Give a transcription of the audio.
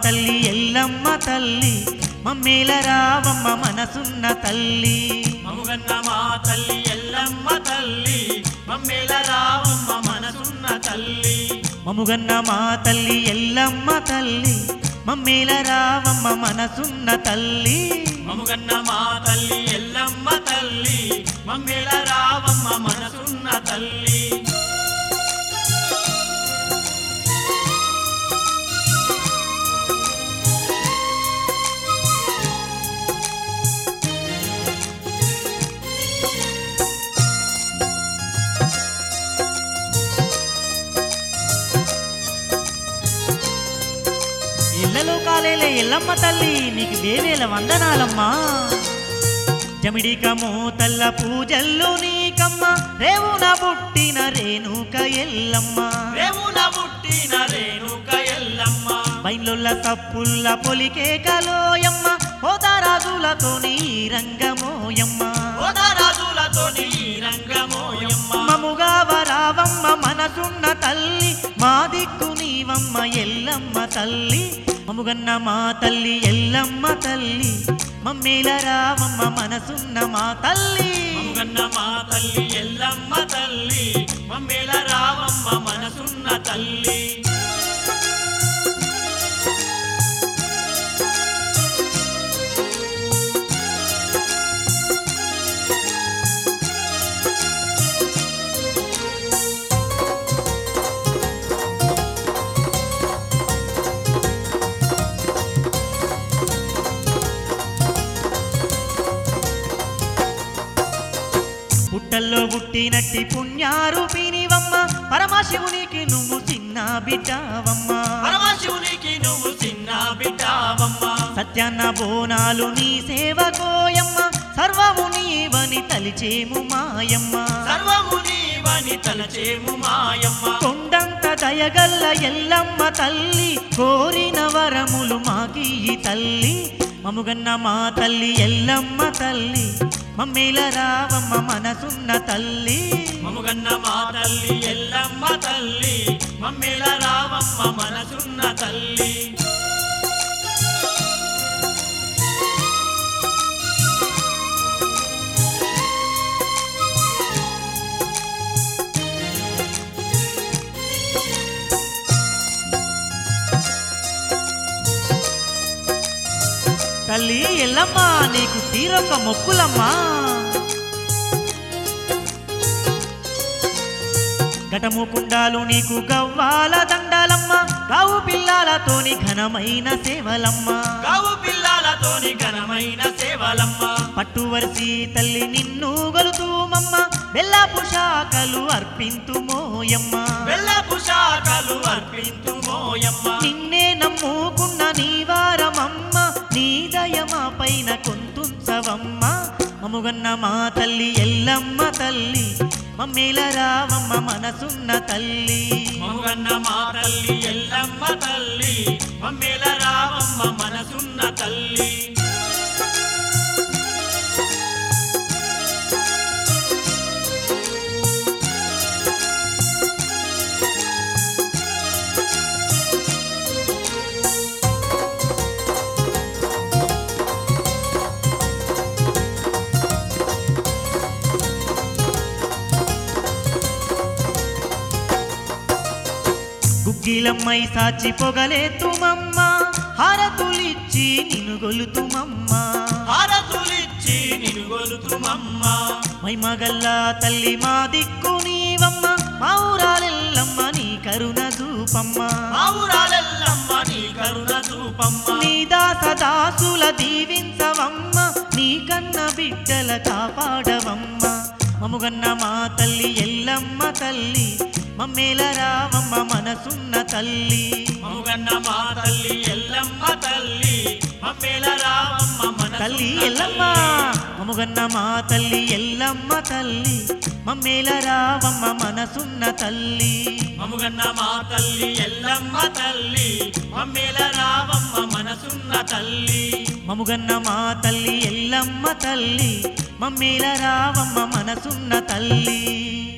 తల్లి ఎల్లమ్మ తల్లి మమ్మేల రావమ్మ మనసున్న తల్లి మముగన్న మా తల్లి ఎల్లమ్మ తల్లి మమ్మేల రావమ్మ మనసున్న తల్లి మముగన్న మా తల్లి ఎల్లమ్మ తల్లి మమ్మేల రావమ్మ మనసున్న తల్లి మముగన్న మా తల్లి ఎల్లమ్మ తల్లి మమ్మేల రావమ్మ మనసున్న తల్లి ఇళ్ళలో కాలేలే ఎల్లమ్మ తల్లి నీకు వేవేల వందనాలమ్మా జమిడికమో తల్ల పూజల్లో నీకమ్మ రేవున పుట్టిన రేణుక ఎల్లమ్మ రేవున పుట్టిన రేణుక ఎల్లమ్మ బైలొల్ల తప్పుల్ల పొలికే కలోయమ్మ హోదారాజులతో నీ రంగమోయమ్మ ఓదరాజులతో నీ రంగమోయమ్మ మముగా వరావమ్మ మనసున్న తల్లి మా దిక్కు నీవమ్మ ఎల్లమ్మ తల్లి మముగన్న మా తల్లి ఎల్లమ్మ తల్లి మమ్మేల రావమ్మ మనసున్న మా తల్లి మముగన్న మా తల్లి ఎల్లమ్మ తల్లి మమ్మేల రావమ్మ మనసున్న తల్లి పుట్టల్లో పుట్టినట్టి పుణ్యారూపినివమ్మ పరమశివునికి నువ్వు చిన్న బిడ్డవమ్మ పరమశివునికి నువ్వు చిన్న బిడ్డావమ్మ సత్యాన్న బోనాలు నీ సేవకోయమ్మ సర్వము నీవని తలిచేము మాయమ్మ సర్వము నీవని తలచేము మాయమ్మ కొండంత దయగల్ల ఎల్లమ్మ తల్లి కోరిన వరములు మాకి తల్లి మముగన్న మా తల్లి ఎల్లమ్మ తల్లి మమ్మేల రావమ్మ మనసున్న తల్లి మముగన్న మా తల్లి ఎల్లమ్మ తల్లి మమ్మేల రావమ్మ మనసున్న తల్లి తల్లి ఎల్లమ్మ నీకు తీరొక్క మొక్కులమ్మా ఘటము కుండాలు నీకు గవ్వాల దండాలమ్మ గావు పిల్లాలతోని ఘనమైన సేవలమ్మ గావు పిల్లలతోని ఘనమైన సేవలమ్మ పట్టు వరిసి తల్లి నిన్ను గొలుతూమమ్మ బెల్లపు శాఖలు అర్పింతు మోయమ్మ వెళ్ళపు శాఖలు అర్పింతు మోయమ్మ నిన్నే నమ్ముకున్న నీ వారమమ్మ నీ దయమా పైన కొంతుంచవమ్మ మముగన్న మా తల్లి ఎల్లమ్మ తల్లి మమ్మేల రావమ్మ మనసున్న తల్లి మముగన్న మా తల్లి ఎల్లమ్మ తల్లి మమ్మేల రావమ్మ మనసున్న తల్లి గుగ్గిలమ్మై సాచి పొగలేతుమమ్మ హారతులిచ్చి నిన్ను గొలుతుమమ్మ హారతులిచ్చి నిన్ను గొలుతుమమ్మ మైమగల్ల తల్లి మా దిక్కు నీవమ్మ మా ఊరాలెల్లమ్మ నీ కరుణ చూపమ్మ ఆవురాలెల్లమ్మ నీ కరుణ చూపమ్మ నీ దాస దాసుల దీవించవమ్మ నీ కన్న బిడ్డల కాపాడవమ్మ మముగన్న మా తల్లి ఎల్లమ్మ తల్లి మమ్మేల రావమ్మ మనసున్న తల్లి మముగన్న మా తల్లి ఎల్లమ్మ తల్లి మమ్మేల రావమ్మ మన తల్లి ఎల్లమ్మ మముగన్న మా తల్లి ఎల్లమ్మ తల్లి మమ్మేల రావమ్మ మనసున్న తల్లి మముగన్న మా తల్లి ఎల్లమ్మ తల్లి మమ్మేల రావమ్మ మనసున్న తల్లి మముగన్న మా తల్లి ఎల్లమ్మ తల్లి మమ్మేల రావమ్మ మనసున్న తల్లి